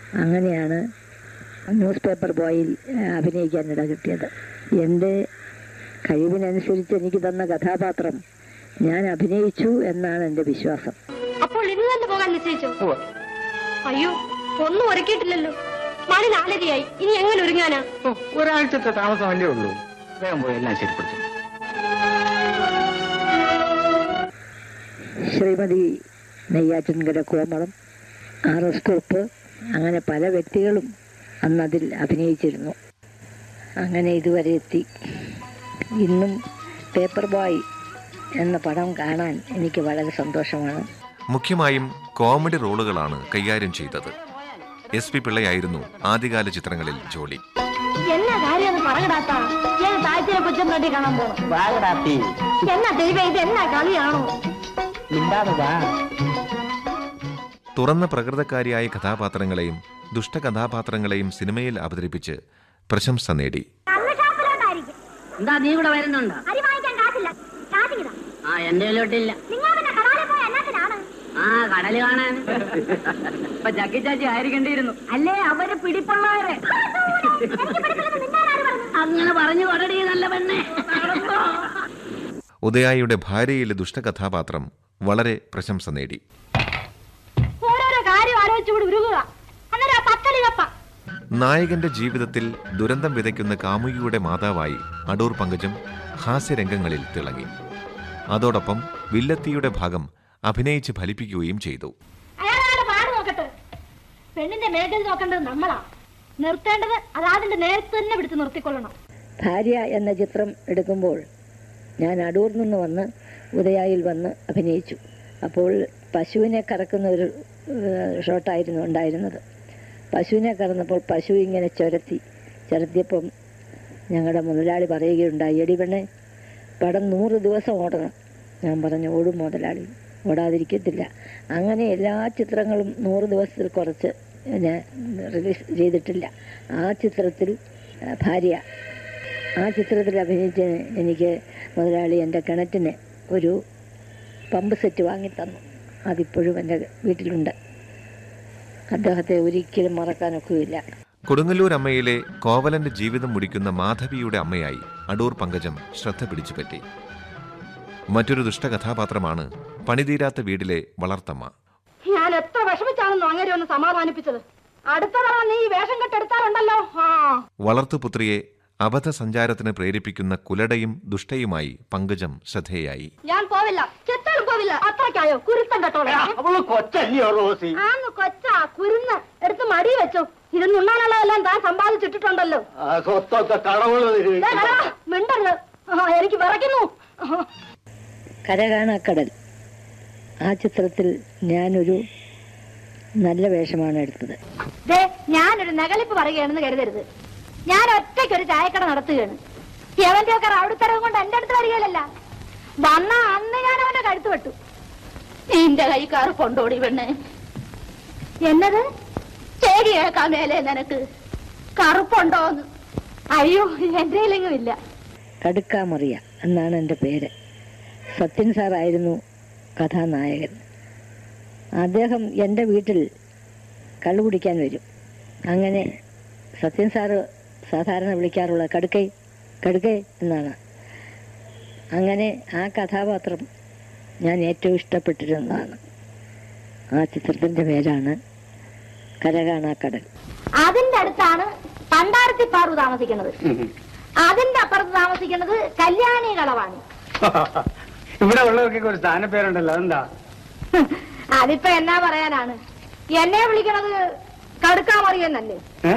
അങ്ങനെയാണ് news paper boil ആ, അഭിനയിക്കാൻ ഇട കിട്ടിയത് എൻ്റെ കഴിവിനനുസരിച്ച് എനിക്ക് തന്ന കഥാപാത്രം ഞാൻ അഭിനയിച്ചു എന്നാണ് എൻ്റെ വിശ്വാസം അപ്പോൾ ഇന്ന് തന്നെ പോകാൻ നിശ്ചയിച്ചോ അയ്യോ ഒന്നും ഒരുക്കിയിട്ടില്ലല്ലോ മണി നാലരയായി ഇനി എങ്ങനെ ഒരുങ്ങാനാ ഓ, ഒരാഴ്ചത്തെ താമസമല്ലേ ഉള്ളൂ വേഗം പോയി എല്ലാം ശരിപ്പെടുത്തും ശ്രീമതി നെയ്യാറ്റിൻകര കോമളം ആർ എസ് കുറുപ്പ് അങ്ങനെ പല വ്യക്തികളും അന്ന് അതിൽ അഭിനയിച്ചിരുന്നു അങ്ങനെ ഇതുവരെ എത്തി ഇന്നും പേപ്പർ ബോയ് എന്ന പടം കാണാൻ എനിക്ക് വളരെ സന്തോഷമാണ് മുഖ്യമായും കോമഡി റോളുകളാണ് കൈകാര്യം ചെയ്തത് എസ് പി പിള്ളയായിരുന്നു ആദ്യകാല ചിത്രങ്ങളിൽ ജോലി എന്നാ കാര്യം പറകടാത്ത ഞാൻ താഴ്ചയെ കുറ്റം കണ്ടി കാണാൻ പോണം വാഗടാത്തി എന്നാ ദൈവം ഇത് എന്നാ കളിയാണോ മിണ്ടാതെ വാ തുറന്ന പ്രകൃതക്കാരിയായ കഥാപാത്രങ്ങളെയും ദുഷ്ടകഥാപാത്രങ്ങളെയും സിനിമയിൽ അവതരിപ്പിച്ച് പ്രശംസ നേടി കള്ളുഷാപ്പിലോട്ടായിരിക്കും എന്താ നീ ഇവിടെ വരുന്നുണ്ടോ അരി വാങ്ങിക്കാൻ കാശില്ല കാശില്ല ആ എന്റെ കയ്യിലോട്ടില്ല നിങ്ങൾ പിന്നെ കടാലിൽ പോയ എന്നാത്തിനാണ് ആ കടല് കാണാൻ ഇപ്പൊ ചക്കി ചാച്ചി ആയിരിക്കേണ്ടിയിരുന്നു അല്ലേ അവര് പിടിപ്പുള്ളവരെ അങ്ങനെ പറഞ്ഞു കൊടടി നല്ല പെണ്ണെ ഉദയായിയുടെ ഭാര്യയിലെ ദുഷ്ടകഥാപാത്രം വളരെ പ്രശംസ നേടി ഓരോരോ കാര്യം ആലോചിച്ചുകൂടി ഉരുകുക അന്നേരം ആ പത്തലി കപ്പ നായകന്റെ ജീവിതത്തിൽ ദുരന്തം വിതയ്ക്കുന്ന കാമുകിയുടെ മാതാവായി അടൂർ പങ്കജം ഹാസ്യരംഗങ്ങളിൽ തിളങ്ങി അതോടൊപ്പം വില്ലത്തിയുടെ ഭാഗം അഭിനയിച്ച് ഫലിപ്പിക്കുകയും ചെയ്തു അയാളാണ് പാട് നോക്കട്ടെ പെണ്ണിന്റെ മേഖല നോക്കേണ്ടത് നമ്മളാ നിർത്തേണ്ടത് അതാതിന്റെ നേരത്തെ തന്നെ പിടിച്ച് നിർത്തിക്കൊള്ളണം ഭാര്യ എന്ന ചിത്രം എടുക്കുമ്പോൾ ഞാൻ അടൂർ നിന്ന് വന്ന് ഉദയായിൽ വന്ന് അഭിനയിച്ചു അപ്പോൾ പശുവിനെ കറക്കുന്ന ഒരു ഏഹ്, ഷോട്ടായിരുന്നു ഉണ്ടായിരുന്നത് പശുവിനെ കറന്നപ്പോൾ പശു ഇങ്ങനെ ചുരത്തി ചുരത്തിയപ്പം ഞങ്ങളുടെ മുതലാളി പറയുകയുണ്ടായി എടി പെണ്ണെ പടം നൂറ് ദിവസം ഓടണം ഞാൻ പറഞ്ഞു ഓടും മുതലാളി ഓടാതിരിക്കത്തില്ല അങ്ങനെ എല്ലാ ചിത്രങ്ങളും നൂറ് ദിവസത്തിൽ കുറച്ച് ഞാൻ റിലീസ് ചെയ്തിട്ടില്ല ആ ചിത്രത്തിൽ ആ, ഭാര്യ ആ ചിത്രത്തിൽ അഭിനയിച്ച് എനിക്ക് മുതലാളി എൻ്റെ കിണറ്റിന് ഒരു പമ്പ് സെറ്റ് വാങ്ങിത്തന്നു അതിപ്പോഴും എൻ്റെ വീട്ടിലുണ്ട് അദ്ദേഹത്തെ ഒരിക്കലും മറക്കാനൊക്കുകയില്ല കൊടുങ്ങല്ലൂർ അമ്മയിലെ കോവലന്റെ ജീവിതം മുടിക്കുന്ന മാധവിയുടെ അമ്മയായി അടൂർ പങ്കജം ശ്രദ്ധ പിടിച്ചുപറ്റി മറ്റൊരു ദുഷ്ടകഥാപാത്രമാണ് പണിതീരാത്ത വീടിലെ വളർത്തമ്മ ഞാൻ എത്ര വിഷമിച്ചാണെന്ന് അങ്ങനെ ഒന്ന് സമാധാനിപ്പിച്ചത് അടുത്ത തവണ നീ ഈ വേഷം കെട്ടെടുത്താറുണ്ടല്ലോ ആ വളർത്തുപുത്രിയെ അബദ്ധസഞ്ചാരത്തിന് പ്രേരിപ്പിക്കുന്ന കുലടയും ദുഷ്ടയുമായി പങ്കജം ശ്രദ്ധേയായി ഞാൻ പോവില്ല ചെത്താലും പോവില്ല അത്രയ്ക്കായോ കുരുത്തം കെട്ടോളാം അവള് കൊച്ചല്ലയോ റോസി ആന്ന് കൊച്ചാ കുരുന്ന് എടുത്ത് മടി വെച്ചു ഇത് നുണ്ണാനുള്ളതെല്ലാം താൻ സമ്പാദിച്ചിട്ടുണ്ടല്ലോ ആ സ്വത്തൊക്കെ കടവുകൾ ദേ, കടാ, മിണ്ടരുത് ആ, എനിക്ക് വിറയ്ക്കുന്നു കരകാണക്കടൽ ആ ചിത്രത്തിൽ ഞാനൊരു നല്ല വേഷമാണ് എടുത്തത് ദേ ഞാനൊരു നകളിപ്പ് പറയുകയാണെന്ന് കരുതരുത് ഞാൻ ഒറ്റയ്ക്ക് ഒരു ചായക്കട നടത്തുകയാണ് എവന്റെ ഒക്കെ റൗഡിത്തരവും കൊണ്ട് എന്റെ അടുത്ത് വരികയില്ലല്ല വന്ന അന്ന് ഞാൻ അവന്റെ കഴുത്ത് വെട്ടു നിന്റെ കൈ കറുപ്പുണ്ടോടി പെണ്ണ് എന്നത് ശരി കേൾക്കാൻ മേലെ നിനക്ക് കറുപ്പുണ്ടോന്ന് അയ്യോ എന്റെ കയ്യിലെങ്ങും ഇല്ല കടുക്കാമറിയ എന്നാണ് എൻ്റെ പേര് സത്യൻ സാറായിരുന്നു കഥാനായകൻ അദ്ദേഹം എൻ്റെ വീട്ടിൽ കള്ളു കുടിക്കാൻ വരും അങ്ങനെ സത്യൻ സാറ് സാധാരണ വിളിക്കാറുള്ള കടുക്കൈ കടുക്കൈ എന്നാണ് അങ്ങനെ ആ കഥാപാത്രം ഞാൻ ഏറ്റവും ഇഷ്ടപ്പെട്ടിരുന്നതാണ് ആ ചിത്രത്തിൻ്റെ പേരാണ് കരകാണാക്കടൽ അതിന്റെ അടുത്താണ് പണ്ടാരത്തി പാറു താമസിക്കുന്നത് അതിന്റെ അപ്പുറത്ത് താമസിക്കുന്നത് കല്യാണി കളവാണി ഇവിടെ ഉള്ളവർക്കൊക്കെ ഒരു സ്ഥാനപ്പേരുണ്ടല്ലോ അതെന്താ അതിപ്പോ എന്നാ പറയാനാണ് എന്നെ വിളിക്കണത് കടുക്കാമറിയെന്നല്ലേ ഏ?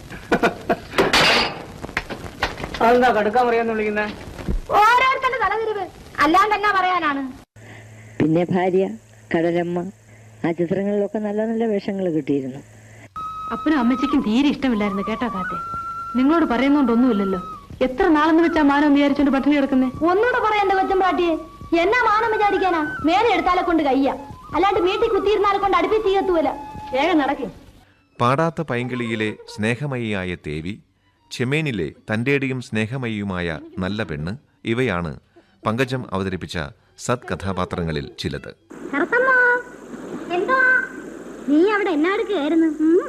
അതെന്താ കടുക്കാൻ പറയാന്ന് വിളിക്കുന്നേ ഓരോരുത്തരുടെ തലതിരിവ് അല്ലാണ്ട് എന്നാ പറയാനാണ് പിന്നെ ഭാര്യ കടലമ്മ ആ ചിത്രങ്ങളിലൊക്കെ നല്ല നല്ല വേഷങ്ങൾ കിട്ടിയിരുന്നു അപ്പനും അമ്മച്ചിക്കും തീരെ ഇഷ്ടമില്ലായിരുന്നു കേട്ടോ കാത്തെ നിങ്ങളോട് പറയുന്നോണ്ടൊന്നുമില്ലല്ലോ എത്ര നാളെന്ന് വെച്ചാ മാനം വിചാരിച്ചോണ്ട് പട്ടിണി കിടക്കുന്നേ ഒന്നുകൂടെ പറയണ്ട കൊച്ചമ്പാട്ടിയെ എന്നാ മാനം വിചാരിക്കാനാ മേലെ എടുത്താലെ കൊണ്ട് കയ്യ അല്ലാണ്ട് വീട്ടിൽ കുത്തിയിരുന്നാലെ കൊണ്ട് അടുപ്പിൽ തീയത്തൂല വേഗം നടക്കും പാടാത്ത പൈങ്കിളിയിലെ സ്നേഹമയിയായ തേവി ചെമേനിലെ തന്റേടിയും സ്നേഹമയിയുമായ നല്ല പെണ്ണ് ഇവയാണ് പങ്കജം അവതരിപ്പിച്ച സത് കഥാപാത്രങ്ങളിൽ ചിലത് എന്തോ നീ അവിടെ എന്നാ എടുക്കുകയായിരുന്നു